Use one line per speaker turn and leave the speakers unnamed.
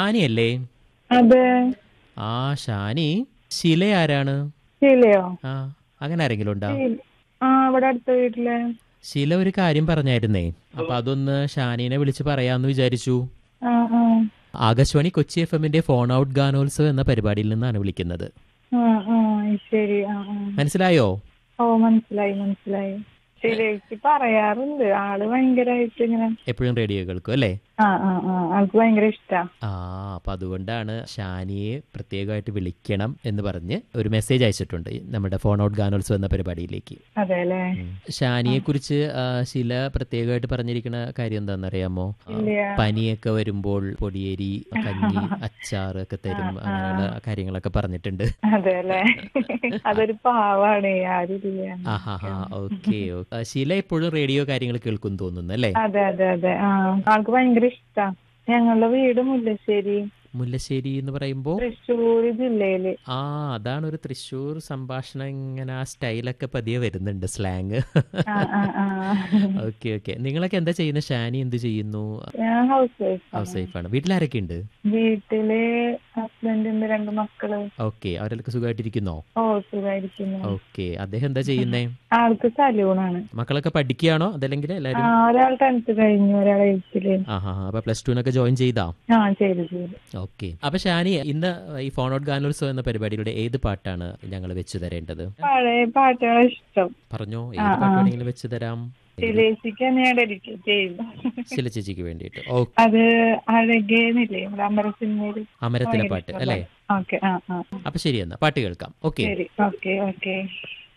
ഷാനി അല്ലേ
അതെ
ആ ഷാനി ശില ആരാണ്
ശീലയോ
ആ അങ്ങനെ ആരെങ്കിലും ഉണ്ടോ
ശീല- ആ ഇവിടെ അടുത്ത വീട്ടിലെ
ശില ഒരു കാര്യം പറഞ്ഞായിരുന്നേ അപ്പൊ അതൊന്ന് ഷാനിനെ വിളിച്ച് പറയാന്ന് വിചാരിച്ചു
ആ ആ
ആകാശവാണി കൊച്ചി എഫ് എമ്മിന്റെ ഫോൺ ഔട്ട് ഗാനോത്സവം എന്ന പരിപാടിയിൽ നിന്നാണ് വിളിക്കുന്നത്
ആ ആ ശരി ആ ആ
മനസ്സിലായോ
ഓ മനസ്സിലായി മനസ്സിലായി ശരിയായിട്ട് പറയാറുണ്ട് ആള് ഭയങ്കരമായിട്ട് ഇങ്ങനെ
എപ്പോഴും റേഡിയോ കേൾക്കും അല്ലേ
ആ ആ ആ ആൾക്ക് ഭയങ്കര ഇഷ്ടാ
ആ അപ്പൊ അതുകൊണ്ടാണ് ഷാനിയെ പ്രത്യേകമായിട്ട് വിളിക്കണം എന്ന് പറഞ്ഞ് ഒരു മെസ്സേജ് അയച്ചിട്ടുണ്ട് നമ്മുടെ ഫോൺ ഔട്ട് ഗാനോത്സവം എന്ന പരിപാടിയിലേക്ക്
അതെ അല്ലേ
ഷാനിയെ കുറിച്ച് ശില പ്രത്യേകമായിട്ട് പറഞ്ഞിരിക്കുന്ന കാര്യം എന്താണെന്നറിയാമോ ആ,
ഇല്ല
പനിയൊക്കെ വരുമ്പോൾ പൊടിയേരി കഞ്ഞി അച്ചാറ് ഒക്കെ തരും അങ്ങനെയുള്ള കാര്യങ്ങളൊക്കെ പറഞ്ഞിട്ടുണ്ട്
അതെ അല്ലേ അതൊരു പാവാണ് ആരില്ല
ആഹാ ഓക്കെ ശില എപ്പോഴും റേഡിയോ കാര്യങ്ങൾ കേൾക്കും തോന്നുന്നു അല്ലേ
അതെ അതെ അതെ ആ ആൾക്ക് ഭയങ്കര ഇഷ്ടാ ഞങ്ങളുടെ വീട് മുല്ലശ്ശേരി
മുല്ലശ്ശേരി എന്ന് പറയുമ്പോൾ
തൃശ്ശൂർ ജില്ലയില്
ആ അതാണ് ഒരു തൃശ്ശൂർ സംഭാഷണം ഇങ്ങനെ ആ സ്റ്റൈലൊക്കെ പതിയെ വരുന്നുണ്ട് സ്ലാങ്
ആ ആ ആ
ഓക്കെ ഓക്കെ നിങ്ങളൊക്കെ എന്താ ചെയ്യുന്നത് ഷാനി എന്ത് ചെയ്യുന്നു
ഞാൻ ഹൗസ് വൈഫ്
ഹൗസ് വൈഫാണ് വീട്ടിലാരൊക്കെ ഉണ്ട്
വീട്ടില് ഹസ്ബൻഡിന്റെ രണ്ട് മക്കള്
ഓക്കെ അവരൊക്കെ സുഖമായിട്ടിരിക്കുന്നോ
ഓ സുഖായിരിക്കുന്നു
ഓക്കെ അദ്ദേഹം എന്താ ചെയ്യുന്നേ
ആൾക്ക് സലൂണാണ്
മക്കളൊക്കെ പഠിക്കുകയാണോ അതല്ലെങ്കിൽ
ആ
എല്ലാരും
ഒരാൾ ടെൻത്ത് കഴിഞ്ഞു ഒരാൾ എയ്ത്തില്
ആഹാ അപ്പൊ പ്ലസ് ടുവിനൊക്കെ ജോയിൻ ചെയ്താ
ആ ചെയ്തു ചെയ്തു
ഓക്കെ അപ്പൊ ഷാനി ഇന്ന് ഈ ഫോൺ ഔട്ട് ഗാനോത്സവം എന്ന പരിപാടിയുടെ ഏത് പാട്ടാണ് ഞങ്ങൾ വെച്ചു തരേണ്ടത്
പഴയ പാട്ടുകളെ ഇഷ്ടം
പറഞ്ഞോ ഏത് പാട്ട് വേണമെങ്കിലും വെച്ചു തരാം
ശിലേശിക്ക് ഞാൻ ഡെഡിക്കേറ്റ് ചെയ്യുന്നു
ശില ചേച്ചിക്ക് വേണ്ടിയിട്ട് ഓ
അത് അഴകേന്നില്ലേ നമ്മുടെ അമര സിനിമയില്
അമരത്തിലെ പാട്ട് അല്ലേ
ഓക്കെ ആ ആ
അപ്പൊ ശരി എന്നാ പാട്ട് കേൾക്കാം ഓക്കെ
ശരി ഓക്കെ ഓക്കെ